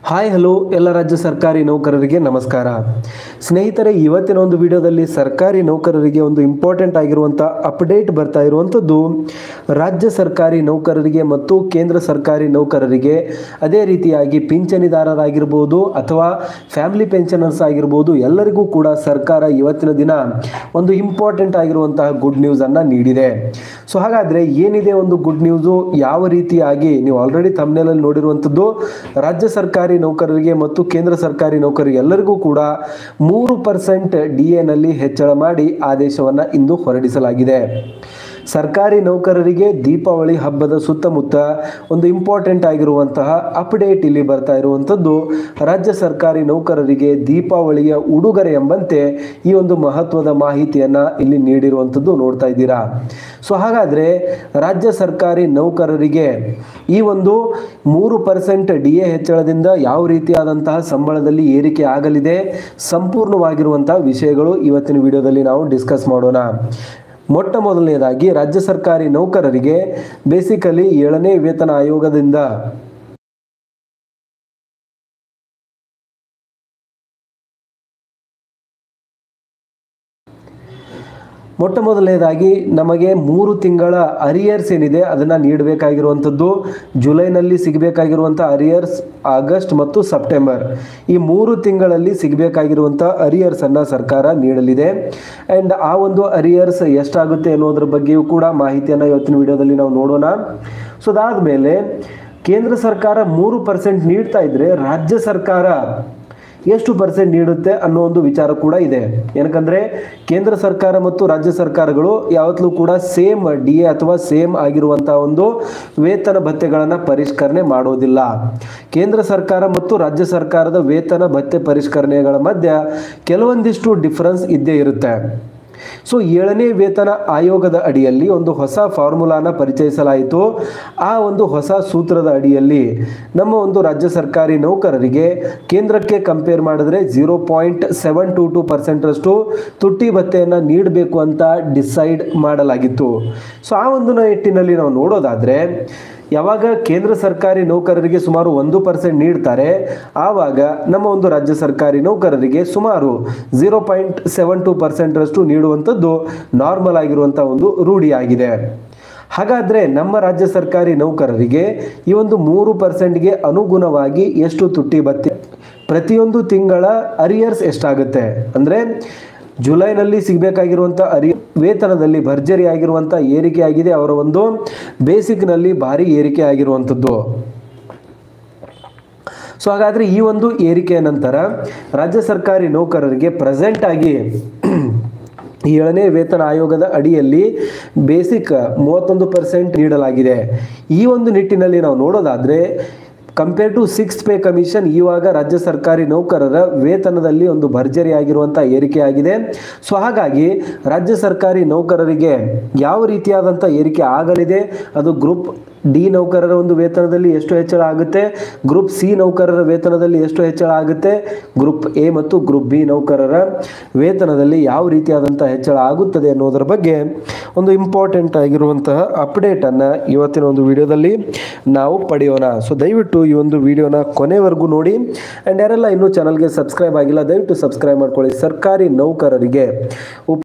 hi hello ಎಲ್ಲ ರಾಜ್ಯ ಸರ್ಕಾರಿ ನೌಕರರಿಗೆ ನಮಸ್ಕಾರ ಸ್ನೇಹಿತರೆ ಇವತ್ತಿನ ಒಂದು ವಿಡಿಯೋದಲ್ಲಿ ಸರ್ಕಾರಿ ನೌಕರರಿಗೆ ಒಂದು ಇಂಪಾರ್ಟೆಂಟ್ ಆಗಿರುವಂಥ ಅಪ್ಡೇಟ್ ಬರ್ತಾ ಇರುವಂಥದ್ದು ರಾಜ್ಯ ಸರ್ಕಾರಿ ನೌಕರರಿಗೆ ಮತ್ತು ಕೇಂದ್ರ ಸರ್ಕಾರಿ ನೌಕರರಿಗೆ ಅದೇ ರೀತಿಯಾಗಿ ಪಿಂಚಣಿದಾರರಾಗಿರ್ಬೋದು ಅಥವಾ ಫ್ಯಾಮಿಲಿ ಪೆನ್ಷನರ್ಸ್ ಆಗಿರ್ಬೋದು ಎಲ್ಲರಿಗೂ ಕೂಡ ಸರ್ಕಾರ ಇವತ್ತಿನ ದಿನ ಒಂದು ಇಂಪಾರ್ಟೆಂಟ್ ಆಗಿರುವಂತಹ ಗುಡ್ ನ್ಯೂಸನ್ನು ನೀಡಿದೆ ಸೊ ಹಾಗಾದರೆ ಏನಿದೆ ಒಂದು ಗುಡ್ ನ್ಯೂಸು ಯಾವ ರೀತಿಯಾಗಿ ನೀವು ಆಲ್ರೆಡಿ ತಮ್ಮನೇಲಲ್ಲಿ ನೋಡಿರುವಂಥದ್ದು ರಾಜ್ಯ ಸರ್ಕಾರಿ ನೌಕರರಿಗೆ ಮತ್ತು ಕೇಂದ್ರ ಸರ್ಕಾರಿ ನೌಕರರಿಗೆ ಎಲ್ಲರಿಗೂ ಕೂಡ ಮೂರು ಪರ್ಸೆಂಟ್ ಡಿ ಎನಲ್ಲಿ ಹೆಚ್ಚಳ ಮಾಡಿ ಆದೇಶವನ್ನು ಇಂದು ಹೊರಡಿಸಲಾಗಿದೆ ಸರ್ಕಾರಿ ನೌಕರರಿಗೆ ದೀಪಾವಳಿ ಹಬ್ಬದ ಸುತ್ತಮುತ್ತ ಒಂದು ಇಂಪಾರ್ಟೆಂಟ್ ಆಗಿರುವಂತಹ ಅಪ್ಡೇಟ್ ಇಲ್ಲಿ ಬರ್ತಾ ಇರುವಂಥದ್ದು ರಾಜ್ಯ ಸರ್ಕಾರಿ ನೌಕರರಿಗೆ ದೀಪಾವಳಿಯ ಉಡುಗೊರೆ ಎಂಬಂತೆ ಈ ಒಂದು ಮಹತ್ವದ ಮಾಹಿತಿಯನ್ನು ಇಲ್ಲಿ ನೀಡಿರುವಂಥದ್ದು ನೋಡ್ತಾ ಇದ್ದೀರಾ ಸೊ ಹಾಗಾದರೆ ರಾಜ್ಯ ಸರ್ಕಾರಿ ನೌಕರರಿಗೆ ಈ ಒಂದು ಮೂರು ಪರ್ಸೆಂಟ್ ಡಿ ಎ ಹೆಚ್ಚಳದಿಂದ ಯಾವ ರೀತಿಯಾದಂತಹ ಸಂಬಳದಲ್ಲಿ ಏರಿಕೆ ಆಗಲಿದೆ ಸಂಪೂರ್ಣವಾಗಿರುವಂತಹ ವಿಷಯಗಳು ಇವತ್ತಿನ ವಿಡಿಯೋದಲ್ಲಿ ನಾವು ಡಿಸ್ಕಸ್ ಮಾಡೋಣ ಮೊಟ್ಟ ಮೊದಲನೇದಾಗಿ ರಾಜ್ಯ ಸರ್ಕಾರಿ ನೌಕರರಿಗೆ ಬೇಸಿಕಲಿ ಏಳನೇ ವೇತನ ಆಯೋಗದಿಂದ ಮೊಟ್ಟ ಮೊದಲನೇದಾಗಿ ನಮಗೆ ಮೂರು ತಿಂಗಳ ಅರಿಯರ್ಸ್ ಏನಿದೆ ಅದನ್ನು ನೀಡಬೇಕಾಗಿರುವಂಥದ್ದು ಜುಲೈನಲ್ಲಿ ಸಿಗಬೇಕಾಗಿರುವಂಥ ಅರಿಯರ್ಸ್ ಆಗಸ್ಟ್ ಮತ್ತು ಸೆಪ್ಟೆಂಬರ್ ಈ ಮೂರು ತಿಂಗಳಲ್ಲಿ ಸಿಗಬೇಕಾಗಿರುವಂಥ ಅರಿಯರ್ಸನ್ನು ಸರ್ಕಾರ ನೀಡಲಿದೆ ಆ್ಯಂಡ್ ಆ ಒಂದು ಅರಿಯರ್ಸ್ ಎಷ್ಟಾಗುತ್ತೆ ಅನ್ನೋದ್ರ ಬಗ್ಗೆಯೂ ಕೂಡ ಮಾಹಿತಿಯನ್ನು ಇವತ್ತಿನ ವಿಡಿಯೋದಲ್ಲಿ ನಾವು ನೋಡೋಣ ಸೊ ಅದಾದಮೇಲೆ ಕೇಂದ್ರ ಸರ್ಕಾರ ಮೂರು ಪರ್ಸೆಂಟ್ ನೀಡ್ತಾ ಇದ್ರೆ ರಾಜ್ಯ ಸರ್ಕಾರ ಎಷ್ಟು ಪರ್ಸೆಂಟ್ ನೀಡುತ್ತೆ ಅನ್ನೋ ಒಂದು ವಿಚಾರ ಕೂಡ ಇದೆ ಏನಕ್ಕಂದ್ರೆ ಕೇಂದ್ರ ಸರ್ಕಾರ ಮತ್ತು ರಾಜ್ಯ ಸರ್ಕಾರಗಳು ಯಾವತ್ತಲೂ ಕೂಡ ಸೇಮ್ ಡಿ ಎ ಅಥವಾ ಸೇಮ್ ಆಗಿರುವಂತಹ ಒಂದು ವೇತನ ಭತ್ಯೆಗಳನ್ನು ಪರಿಷ್ಕರಣೆ ಮಾಡೋದಿಲ್ಲ ಕೇಂದ್ರ ಸರ್ಕಾರ ಮತ್ತು ರಾಜ್ಯ ಸರ್ಕಾರದ ವೇತನ ಭತ್ಯೆ ಪರಿಷ್ಕರಣೆಗಳ ಮಧ್ಯೆ ಕೆಲವೊಂದಿಷ್ಟು ಡಿಫರೆನ್ಸ್ ಇದ್ದೇ ಇರುತ್ತೆ ಸೊ ಏಳನೇ ವೇತನ ಆಯೋಗದ ಅಡಿಯಲ್ಲಿ ಒಂದು ಹೊಸ ಫಾರ್ಮುಲಾನ ಪರಿಚಯಿಸಲಾಯಿತು ಆ ಒಂದು ಹೊಸ ಸೂತ್ರದ ಅಡಿಯಲ್ಲಿ ನಮ್ಮ ಒಂದು ರಾಜ್ಯ ಸರ್ಕಾರಿ ನೌಕರರಿಗೆ ಕೇಂದ್ರಕ್ಕೆ ಕಂಪೇರ್ ಮಾಡಿದ್ರೆ zero point seven two two ಪರ್ಸೆಂಟರಷ್ಟು ತುಟ್ಟಿ ಭತ್ಯೆಯನ್ನು ನೀಡಬೇಕು ಅಂತ ಡಿಸೈಡ್ ಮಾಡಲಾಗಿತ್ತು ಸೊ ಆ ಒಂದು ನಿಟ್ಟಿನಲ್ಲಿ ನಾವು ನೋಡೋದಾದರೆ ಯಾವಾಗ ಕೇಂದ್ರ ಸರ್ಕಾರಿ ನೌಕರರಿಗೆ ಸುಮಾರು ಒಂದು ಪರ್ಸೆಂಟ್ ನೀಡ್ತಾರೆ ಆವಾಗ ನಮ್ಮ ಒಂದು ರಾಜ್ಯ ಸರ್ಕಾರಿ ನೌಕರರಿಗೆ ಸುಮಾರು ಝೀರೋ ಪಾಯಿಂಟ್ ಸೆವೆನ್ ಟು ಪರ್ಸೆಂಟರಷ್ಟು ನೀಡುವಂಥದ್ದು ನಾರ್ಮಲ್ ಆಗಿರುವಂಥ ಒಂದು ರೂಢಿಯಾಗಿದೆ ಹಾಗಾದರೆ ನಮ್ಮ ರಾಜ್ಯ ಸರ್ಕಾರಿ ನೌಕರರಿಗೆ ಈ ಒಂದು ಮೂರು ಪರ್ಸೆಂಟ್ಗೆ ಅನುಗುಣವಾಗಿ ಎಷ್ಟು ತುಟ್ಟಿ ಭತ್ಯೆ ಪ್ರತಿಯೊಂದು ತಿಂಗಳ ಅರಿಯರ್ಸ್ ಎಷ್ಟಾಗುತ್ತೆ ಅಂದರೆ ಜುಲೈನಲ್ಲಿ ಸಿಗಬೇಕಾಗಿರುವಂಥ ಅರಿ ವೇತನದಲ್ಲಿ ಭರ್ಜರಿ ಆಗಿರುವಂಥ ಏರಿಕೆ ಆಗಿದೆ ಅವರ ಒಂದು ಬೇಸಿಕ್ನಲ್ಲಿ ಭಾರಿ ಏರಿಕೆ ಆಗಿರುವಂಥದ್ದು ಸೊ ಹಾಗಾದರೆ ಈ ಒಂದು ಏರಿಕೆಯ ನಂತರ ರಾಜ್ಯ ಸರ್ಕಾರಿ ನೌಕರರಿಗೆ ಪ್ರೆಸೆಂಟ್ ಆಗಿ ಏಳನೇ ವೇತನ ಆಯೋಗದ ಅಡಿಯಲ್ಲಿ ಬೇಸಿಕ್ ಮೂವತ್ತೊಂದು ಪರ್ಸೆಂಟ್ ನೀಡಲಾಗಿದೆ ಈ ಒಂದು ನಿಟ್ಟಿನಲ್ಲಿ ನಾವು ನೋಡೋದಾದರೆ compare to six pay commission ಇವಾಗ ರಾಜ್ಯ ಸರ್ಕಾರಿ ನೌಕರರ ವೇತನದಲ್ಲಿ ಒಂದು ಭರ್ಜರಿ ಆಗಿರುವಂಥ ಏರಿಕೆ ಆಗಿದೆ ಸೊ ಹಾಗಾಗಿ ರಾಜ್ಯ ಸರ್ಕಾರಿ ನೌಕರರಿಗೆ ಯಾವ ರೀತಿಯಾದಂಥ ಏರಿಕೆ ಆಗಲಿದೆ ಅದು ಗ್ರೂಪ್ ಡಿ ನೌಕರರ ಒಂದು ವೇತನದಲ್ಲಿ ಎಷ್ಟು ಹೆಚ್ಚಳ ಆಗುತ್ತೆ ಗ್ರೂಪ್ ಸಿ ನೌಕರರ ವೇತನದಲ್ಲಿ ಎಷ್ಟು ಹೆಚ್ಚಳ ಆಗುತ್ತೆ ಗ್ರೂಪ್ ಎ ಮತ್ತು ಗ್ರೂಪ್ ಬಿ ನೌಕರರ ವೇತನದಲ್ಲಿ ಯಾವ ರೀತಿಯಾದಂಥ ಹೆಚ್ಚಳ ಆಗುತ್ತದೆ ಅನ್ನೋದರ ಬಗ್ಗೆ ಒಂದು ಇಂಪಾರ್ಟೆಂಟ್ ಆಗಿರುವಂತಹ ಅಪ್ಡೇಟನ್ನು ಇವತ್ತಿನ ಒಂದು ವಿಡಿಯೋದಲ್ಲಿ ನಾವು ಪಡೆಯೋಣ ಸೊ ದಯವಿಟ್ಟು ಈ ಒಂದು ವಿಡಿಯೋನ ಕೊನೆವರೆಗೂ ನೋಡಿ ಆ್ಯಂಡ್ ಯಾರೆಲ್ಲ ಇನ್ನೂ ಚಾನಲ್ಗೆ ಸಬ್ಸ್ಕ್ರೈಬ್ ಆಗಿಲ್ಲ ದಯವಿಟ್ಟು ಸಬ್ಸ್ಕ್ರೈಬ್ ಮಾಡ್ಕೊಳ್ಳಿ ಸರ್ಕಾರಿ ನೌಕರರಿಗೆ ಉಪ